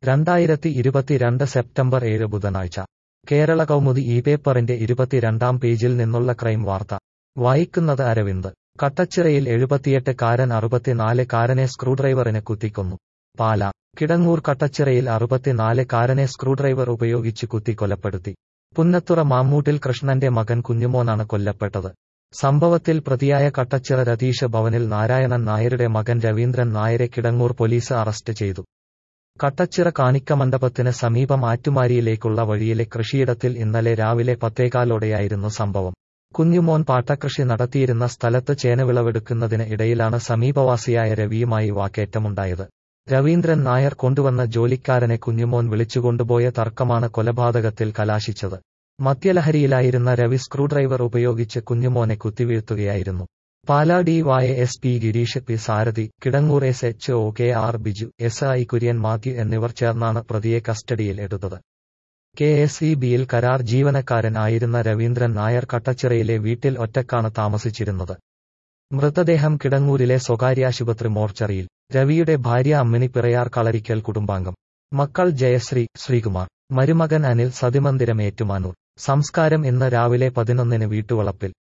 രണ്ടായിരത്തി ഇരുപത്തിരണ്ട് സെപ്റ്റംബർ ഏഴ് ബുധനാഴ്ച കേരള കൗമുദി ഈ പേപ്പറിന്റെ ഇരുപത്തിരണ്ടാം പേജിൽ നിന്നുള്ള ക്രൈം വാർത്ത വായിക്കുന്നത് അരവിന്ദ് കട്ടച്ചിറയിൽ എഴുപത്തിയെട്ട് കാരൻ അറുപത്തിനാല് കാരനെ സ്ക്രൂഡ്രൈവറിന് കുത്തിക്കൊന്നു പാല കിടങ്ങൂർ കട്ടച്ചിറയിൽ അറുപത്തിനാല് കാരനെ സ്ക്രൂഡ്രൈവർ ഉപയോഗിച്ച് കുത്തി കൊലപ്പെടുത്തി പുന്നത്തുറ മാമ്മൂട്ടിൽ കൃഷ്ണന്റെ മകൻ കുഞ്ഞുമോനാണ് കൊല്ലപ്പെട്ടത് സംഭവത്തിൽ പ്രതിയായ കട്ടച്ചിറ രതീഷ് ഭവനിൽ നാരായണൻ നായരുടെ മകൻ രവീന്ദ്രൻ നായരെ കിടങ്ങൂർ പോലീസ് അറസ്റ്റ് ചെയ്തു കട്ടച്ചിറ കാണിക്ക മണ്ഡപത്തിന് സമീപം ആറ്റുമാരിയിലേക്കുള്ള വഴിയിലെ കൃഷിയിടത്തിൽ ഇന്നലെ രാവിലെ പത്തേകാലോടെയായിരുന്നു സംഭവം കുഞ്ഞുമോൻ പാട്ടകൃഷി നടത്തിയിരുന്ന സ്ഥലത്ത് ചേനവിളവെടുക്കുന്നതിന് ഇടയിലാണ് സമീപവാസിയായ രവിയുമായി വാക്കേറ്റമുണ്ടായത് രവീന്ദ്രൻ നായർ കൊണ്ടുവന്ന ജോലിക്കാരനെ കുഞ്ഞുമോൻ വിളിച്ചുകൊണ്ടുപോയ തർക്കമാണ് കൊലപാതകത്തിൽ കലാശിച്ചത് മദ്യലഹരിയിലായിരുന്ന രവി സ്ക്രൂഡ്രൈവർ ഉപയോഗിച്ച് കുഞ്ഞുമോനെ കുത്തിവീഴ്ത്തുകയായിരുന്നു Pala D Y S P Gireesh P Sarathi Kidangoor S H O K R Biju S I Kurian Mathew എന്നിവർ ചേർന്നാണ് പ്രതിയെ കസ്റ്റഡിയിൽ എടുത്തത് കെ എസ് ഇ ബിയിൽ കരാർ ജീവനക്കാരൻ ആയിരുന്ന രവീന്ദ്രൻ നായർ കട്ടച്ചിറയിലെ വീട്ടിൽ ഒറ്റക്കാണ് താമസിച്ചിരുന്നത് മൃതദേഹം കിടങ്ങൂരിലെ സ്വകാര്യ ആശുപത്രി മോർച്ചറിയിൽ രവിയുടെ ഭാര്യ അമ്മിണി പിറയാർ കളരിക്കൽ കുടുംബാംഗം മക്കൾ ജയശ്രീ ശ്രീകുമാർ മരുമകൻ അനിൽ സതിമന്ദിരം ഏറ്റുമാനൂർ സംസ്കാരം ഇന്ന് രാവിലെ പതിനൊന്നിന് വീട്ടുവളപ്പിൽ